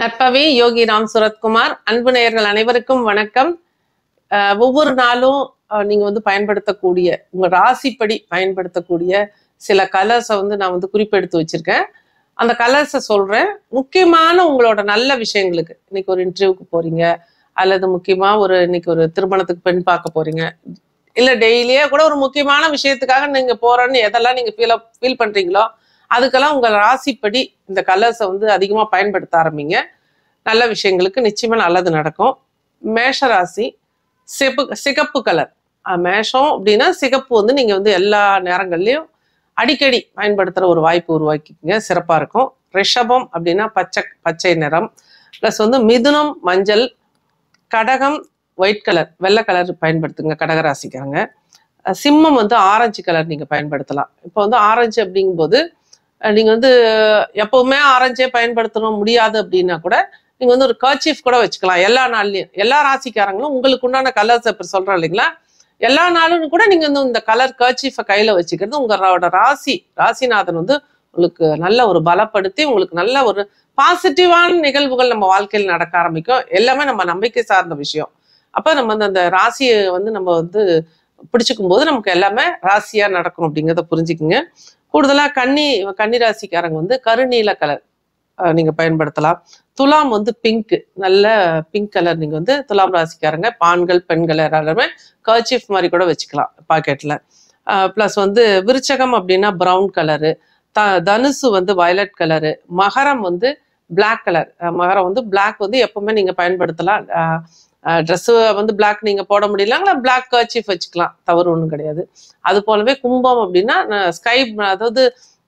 நற்பவி யோகி ராம் சுரத்குமார் அன்பு நேயர்கள் அனைவருக்கும் வணக்கம் அஹ் ஒவ்வொரு நாளும் அஹ் நீங்க வந்து பயன்படுத்தக்கூடிய உங்க ராசிப்படி பயன்படுத்தக்கூடிய சில கலர்ஸை வந்து நான் வந்து குறிப்பெடுத்து வச்சிருக்கேன் அந்த கலர்ஸை சொல்றேன் முக்கியமான உங்களோட நல்ல விஷயங்களுக்கு இன்னைக்கு ஒரு இன்டர்வியூக்கு போறீங்க அல்லது முக்கியமா ஒரு இன்னைக்கு ஒரு திருமணத்துக்கு பெண் பார்க்க போறீங்க இல்ல டெய்லியே கூட ஒரு முக்கியமான விஷயத்துக்காக நீங்க போறேன்னு எதெல்லாம் நீங்க ஃபீல் ஃபீல் பண்றீங்களோ அதுக்கெல்லாம் உங்க ராசிப்படி இந்த கலர்ஸை வந்து அதிகமா பயன்படுத்த ஆரம்பிங்க நல்ல விஷயங்களுக்கு நிச்சயமா நல்லது நடக்கும் மேஷ ராசி சிப்பு சிகப்பு கலர் மேஷம் அப்படின்னா சிகப்பு வந்து நீங்க வந்து எல்லா நேரங்கள்லயும் அடிக்கடி பயன்படுத்துற ஒரு வாய்ப்பு உருவாக்கிக்கங்க சிறப்பா இருக்கும் ரிஷபம் அப்படின்னா பச்சை பச்சை நிறம் ப்ளஸ் வந்து மிதுனம் மஞ்சள் கடகம் ஒயிட் கலர் வெள்ளை கலர் பயன்படுத்துங்க கடகராசிக்காரங்க அஹ் சிம்மம் வந்து ஆரஞ்சு கலர் நீங்க பயன்படுத்தலாம் இப்போ வந்து ஆரஞ்சு அப்படிங்கும்போது அஹ் நீங்க வந்து எப்பவுமே ஆரஞ்சே பயன்படுத்தணும் முடியாது அப்படின்னா கூட நீங்க வந்து ஒரு கர்ச்சீஃப் கூட வச்சுக்கலாம் எல்லா நாள்லயும் எல்லா ராசிக்காரங்களும் உங்களுக்கு உண்டான கலர்ஸ் இப்போ சொல்றோம் இல்லைங்களா எல்லா நாளும் கூட நீங்க வந்து இந்த கலர் கர்ச்சீஃபை கையில வச்சுக்கிறது உங்களோட ராசி ராசிநாதன் வந்து உங்களுக்கு நல்ல ஒரு பலப்படுத்தி உங்களுக்கு நல்ல ஒரு பாசிட்டிவான நிகழ்வுகள் நம்ம வாழ்க்கையில் நடக்க ஆரம்பிக்கும் எல்லாமே நம்ம நம்பிக்கை சார்ந்த விஷயம் அப்ப நம்ம வந்து அந்த ராசியை வந்து நம்ம வந்து பிடிச்சிக்கும் போது நமக்கு எல்லாமே ராசியா நடக்கும் அப்படிங்கிறத புரிஞ்சுக்குங்க கூடுதலா கன்னி கன்னி ராசிக்காரங்க வந்து கருநீல கலர் அஹ், நீங்க பயன்படுத்தலாம் துலாம் வந்து பிங்க் நல்ல பிங்க் கலர் நீங்க வந்து துலாம் ராசிக்காரங்க ஆண்கள் பெண்கள் எல்லாருமே கர்ச்சீஃப் மாதிரி கூட வச்சுக்கலாம் பாக்கெட்ல ப்ளஸ் வந்து விருச்சகம் அப்படின்னா ப்ரௌன் கலரு த தனுசு வந்து வயலட் கலரு மகரம் வந்து Black கலர் மகரம் வந்து Black வந்து எப்பவுமே நீங்க பயன்படுத்தலாம் ட்ரெஸ்ஸு வந்து Black நீங்க போட முடியலங்களா Black கர்ச்சீஃப் வச்சுக்கலாம் தவறு ஒன்றும் கிடையாது அது போலவே கும்பம் அப்படின்னா ஸ்கை அதாவது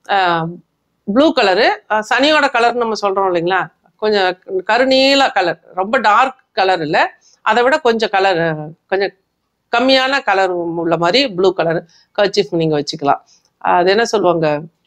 ப்ளூ கலரு சனியோட கலர் நம்ம சொல்றோம் இல்லைங்களா கொஞ்சம் கருநீல கலர் ரொம்ப டார்க் கலர் இல்லை அதை விட கொஞ்சம் கலர் கொஞ்சம் கம்மியான கலர் உள்ள மாதிரி ப்ளூ கலர் கர்ச்சீஃப் நீங்க வச்சுக்கலாம் அது என்ன சொல்லுவாங்க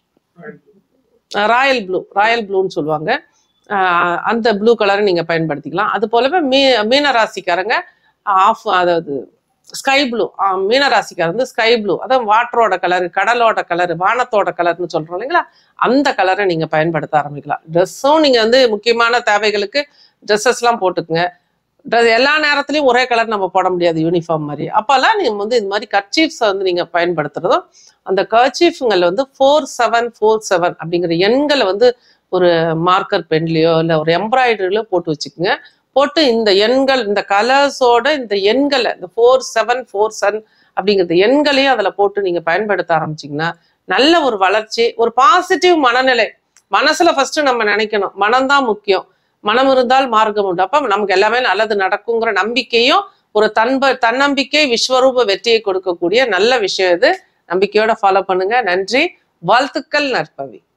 ராயல் ப்ளூ ராயல் ப்ளூன்னு சொல்லுவாங்க ஆஹ் அந்த ப்ளூ கலரை நீங்க பயன்படுத்திக்கலாம் அது போலவே மீ மீன ராசிக்காரங்க ஆஃப் அதாவது ஸ்கை ப்ளூ மீன ராசிக்காரர் வந்து ஸ்கை ப்ளூ அதாவது வாட்டரோட கலர் கடலோட கலர் வானத்தோட கலர்னு சொல்றோம் இல்லைங்களா அந்த கலரை நீங்க பயன்படுத்த ஆரம்பிக்கலாம் ட்ரெஸ்ஸும் நீங்க வந்து முக்கியமான தேவைகளுக்கு ட்ரெஸ்ஸஸ்லாம் போட்டுக்குங்க Dress எல்லா நேரத்துலயும் ஒரே கலர் நம்ம போட முடியாது யூனிஃபார்ம் மாதிரி அப்பெல்லாம் நீங்க வந்து இந்த மாதிரி கர்ச்சீஃப்ஸை வந்து நீங்க பயன்படுத்துறதும் அந்த கர்ச்சீஃப்கள் வந்து ஃபோர் செவன் ஃபோர் செவன் அப்படிங்கிற எண்களை வந்து ஒரு மார்க்கர் பென்லயோ இல்லை ஒரு எம்ப்ராய்டரியிலோ போட்டு வச்சுக்கோங்க போட்டு இந்த எண்கள் இந்த கலர்ஸோட இந்த எண்களை இந்த ஃபோர் செவன் ஃபோர் செவன் அப்படிங்கிற எண்களையும் அதில் போட்டு நீங்க பயன்படுத்த ஆரம்பிச்சீங்கன்னா நல்ல ஒரு வளர்ச்சி ஒரு பாசிட்டிவ் மனநிலை மனசுல ஃபர்ஸ்ட் நம்ம நினைக்கணும் மனம்தான் முக்கியம் மனம் இருந்தால் மார்க்கம் உண்டு அப்ப நமக்கு எல்லாமே நல்லது நடக்குங்கிற நம்பிக்கையும் ஒரு தன்ப தன்னம்பிக்கை விஸ்வரூப வெற்றியை கொடுக்கக்கூடிய நல்ல விஷயம் இது நம்பிக்கையோட ஃபாலோ பண்ணுங்க நன்றி வாழ்த்துக்கள் நற்பவி